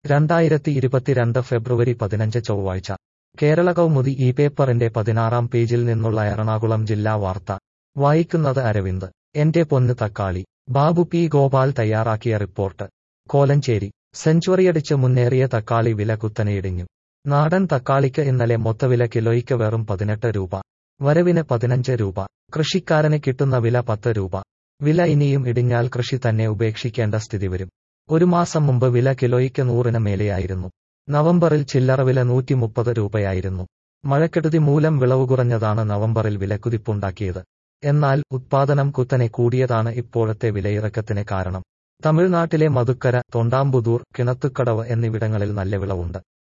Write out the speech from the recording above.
രണ്ടായിരത്തി ഇരുപത്തിരണ്ട് ഫെബ്രുവരി പതിനഞ്ച് ചൊവ്വാഴ്ച കേരള കൗമുദി ഈ പേപ്പറിന്റെ പതിനാറാം പേജിൽ നിന്നുള്ള എറണാകുളം ജില്ലാ വാർത്ത വായിക്കുന്നത് അരവിന്ദ് എന്റെ പൊന്ന് തക്കാളി ബാബു പി ഗോപാൽ തയ്യാറാക്കിയ റിപ്പോർട്ട് കോലഞ്ചേരി സെഞ്ചുറിയടിച്ച് മുന്നേറിയ തക്കാളി വില കുത്തനെയിടിഞ്ഞു നാടൻ തക്കാളിക്ക് ഇന്നലെ മൊത്തവില കിലോയ്ക്ക് വെറും പതിനെട്ട് രൂപ വരവിന് പതിനഞ്ച് രൂപ കൃഷിക്കാരന് കിട്ടുന്ന വില പത്ത് രൂപ വില ഇനിയും ഇടിഞ്ഞാൽ കൃഷി തന്നെ ഉപേക്ഷിക്കേണ്ട സ്ഥിതി വരും ഒരു മാസം മുമ്പ് വില കിലോയ്ക്ക് നൂറിന് മേലെയായിരുന്നു നവംബറിൽ ചില്ലറ വില നൂറ്റി മുപ്പത് രൂപയായിരുന്നു മഴക്കെടുതി മൂലം വിളവ് കുറഞ്ഞതാണ് നവംബറിൽ വിലക്കുതിപ്പുണ്ടാക്കിയത് എന്നാൽ ഉത്പാദനം കുത്തനെ കൂടിയതാണ് ഇപ്പോഴത്തെ വിലയിറക്കത്തിന് കാരണം തമിഴ്നാട്ടിലെ മധുക്കര തൊണ്ടാമ്പുതൂർ കിണത്തുക്കടവ് എന്നിവിടങ്ങളിൽ നല്ല വിളവുണ്ട്